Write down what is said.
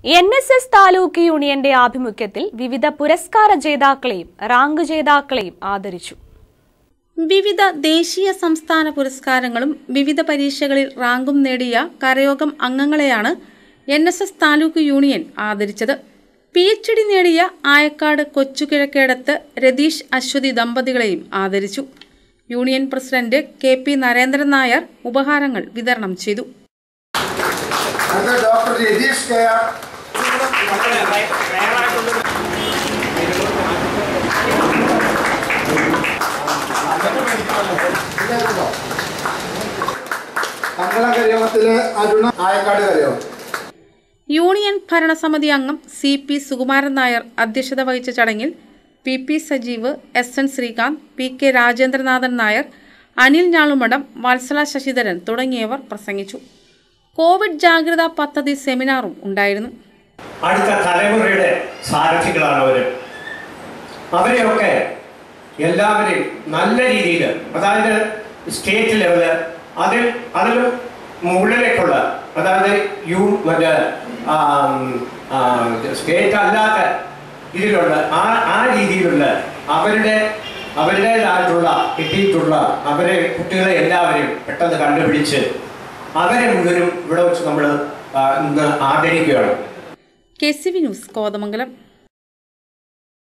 N S S taluk യൂണിയന്റെ ആഭിമുഖ്യത്തിൽ വിവിധ പുരസ്കാര ജേതാക്കളെയും റാങ്ക് ജേതാക്കളെയും ആദരിച്ചു വിവിധ ദേശീയ സംസ്ഥാന പുരസ്കാരങ്ങളും വിവിധ പരീക്ഷകളിൽ റാങ്കും നേടിയ കരയോഗം അംഗങ്ങളെയാണ് N S S taluk union ആദരിച്ചത് പി എച്ച് ഡി നേടിയ ആയക്കാട് കൊച്ചുകിഴക്കേടത്ത് രതീഷ് അശ്വതി ദമ്പതികളെയും ആദരിച്ചു union president K P Narendran Nair ഉപഹാരങ്ങൾ വിതരണം ചെയ്തു അടുത്ത doctor Ratheesh K R Mangala കരയോഗത്തിലെ അരുണ ആയക്കാട് കരയോഗം യൂണിയൻ ഭരണസമിതി അംഗം സി പി സുകുമാരൻ നായർ അധ്യക്ഷത വഹിച്ച ചടങ്ങിൽ P P Sajeev S N Sreekanth P K Rajendranathan Nair Anil Njalumadam Vatsala Sasidharan തുടങ്ങിയവർ പ്രസംഗിച്ചു കോവിഡ് ജാഗ്രതാ പദ്ധതി സെമിനാറും ഉണ്ടായിരുന്നു അടുത്ത തലമുറയുടെ സാരഥികളാണ് അവർ അവരെയൊക്കെ എല്ലാവരെയും നല്ല രീതിയിൽ അതായത് സ്റ്റേറ്റ് ലെവല് അതിൽ അതിലും മുകളിലേക്കുള്ള അതായത് യു മറ്റേ സ്റ്റേറ്റ് അല്ലാത്ത ഇതിലുള്ള ആ ആ രീതിയിലുള്ള അവരുടെ അവരുടേതായിട്ടുള്ള കിട്ടിയിട്ടുള്ള അവരെ കുട്ടികളെ എല്ലാവരെയും പെട്ടെന്ന് കണ്ടുപിടിച്ച് അവരെ മുഴുവനും ഇവിടെ വെച്ച് നമ്മൾ ഇന്ന് ആദരിക്കുകയാണ് K C V news Kothamangalam